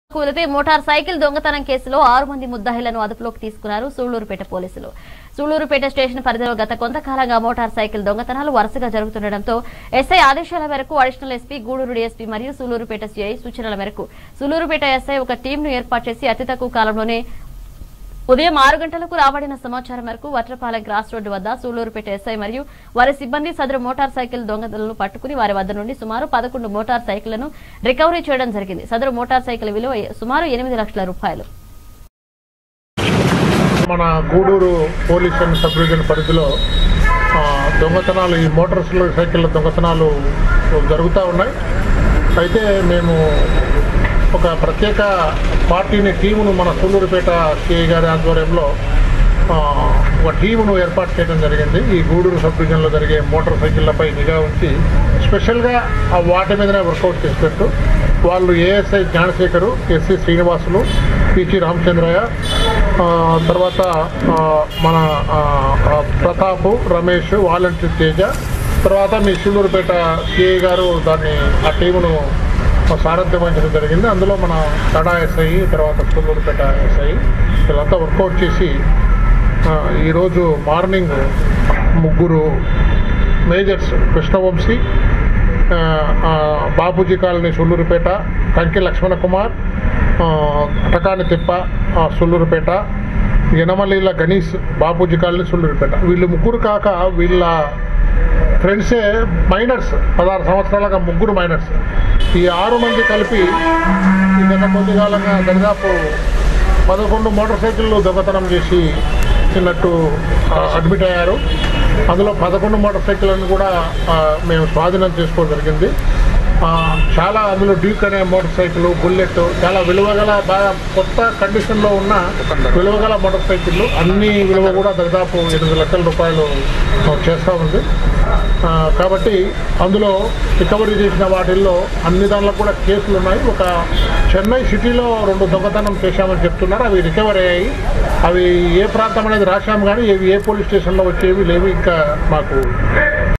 కూలితే motor cycle దొంగతనం కేసులో ఆరు మంది ముద్దాయిలను అదుపులోకి తీసుకున్నారు సూళ్లూరుపేట పోలీసులు సూళ్లూరుపేట స్టేషన్ పరిధిలో గత కొంతకాలంగా మోటార్ సైకిల్ దొంగతనాలు వరుసగా జరుగుతుండటంతో ఎస్ఐ ఆదేశాల మేరకు అడిషనల్ ఎస్పీ గూడూరు డీఎస్పీ మరియు సూళ్లూరుపేట సిఐ సూచనల మేరకు సూళ్లూరుపేట ఎస్ఐ ఒక టీంను ఏర్పాటు చేసి అతి తక్కువ కాలంలోనే ఉదయం ఆరు గంటలకు రాబడిన సమాచారం మేరకు వట్రపాలెం క్రాస్ రోడ్డు వద్ద సూళ్లూరుపేట ఎస్ఐ మరియు వారి సిబ్బంది సదరు మోటార్ సైకిల్ దొంగతలను పట్టుకుని వారి వద్ద నుండి సుమారు పదకొండు మోటార్ సైకిళ్లను రికవరీ చేయడం జరిగింది సదరు మోటార్ సైకిల్ విలువ సుమారు ఎనిమిది లక్షల రూపాయలు మన Gudur police and sub division పరిధిలో ఆ, దొంగతనాలు ఈ మోటార్ సైకిళ్ళ దొంగతనాలు జరుగుతూ ఉన్నాయి అయితే మేము ఒక ప్రత్యేక పార్టీని టీమును మన సూళ్ళూరుపేట సిఐ గారి ఆధ్వర్యంలో ఆ, ఒక టీమును ఏర్పాటు చేయడం జరిగింది ఈ గూడూరు సబ్ డివిజన్లో జరిగే మోటార్ సైకిళ్లపై నిఘా ఉంచి స్పెషల్గా ఆ వాటి మీదనే వర్కౌట్ చేసినట్టు వాళ్ళు ASI Gnanasekhar SC Srinivasulu PC Ramachandraiah ఆ, తర్వాత ఆ, మన ఆ, ఆ, ప్రతాప్ రమేష్ వాలంటీర్ తేజ తర్వాత మీ సూళ్ళూరుపేట సిఐ గారు దాన్ని ఆ టీమును సారథ్యం వహించడం జరిగింది అందులో మన తడా ఎస్ఐ తర్వాత సూళ్ళూరుపేట ఎస్ఐ వీళ్ళంతా వర్కౌట్ చేసి ఆ, ఈరోజు మార్నింగ్ ముగ్గురు మేజర్స్ కృష్ణవంశీ ఆ, ఆ, బాపూజీ కాలనీ సూళ్ళూరుపేట కంకి లక్ష్మణ కుమార్ ఆ, అటకాని తిప్ప ఆ, సూళ్ళూరుపేట యనమలీల గణేష్ బాపూజీ కాలనీ సూళ్ళూరుపేట వీళ్ళు ముగ్గురు కాక వీళ్ళ ఫ్రెండ్సే మైనర్స్ పదహారు సంవత్సరాలుగా ముగ్గురు మైనర్స్ ఈ ఆరు మంది కలిపి ఈ గత కొద్ది కాలంగా దరిదాపు పదకొండు మోటార్ సైకిళ్ళు దొంగతనం చేసి చిన్నట్టు ఆ, అడ్మిట్ అయ్యారు అందులో పదకొండు మోటార్ సైకిళ్ళను కూడా ఆ, మేము స్వాధీనం చేసుకోవడం జరిగింది ఆ, చాలా అందులో డ్యూక్ అనే మోటార్ సైకిల్ బుల్లెట్ చాలా విలువగల బాగా కొత్త కండిషన్లో ఉన్న విలువగల మోటార్ సైకిళ్ళు అన్ని విలువ కూడా దాదాపు ఎనిమిది లక్షల రూపాయలు చేస్తూ ఉంది ఆ, కాబట్టి అందులో రికవరీ చేసిన వాటిల్లో అన్ని దాంట్లో కూడా కేసులు ఉన్నాయి ఒక చెన్నై సిటీలో రెండు దొంగతనం చేశామని చెప్తున్నారు అవి రికవరీ అయ్యాయి అవి ఏ ప్రాంతం అనేది రాశాము కానీ ఇవి ఏ పోలీస్ స్టేషన్లో వచ్చేవి లేవు ఇంకా మాకు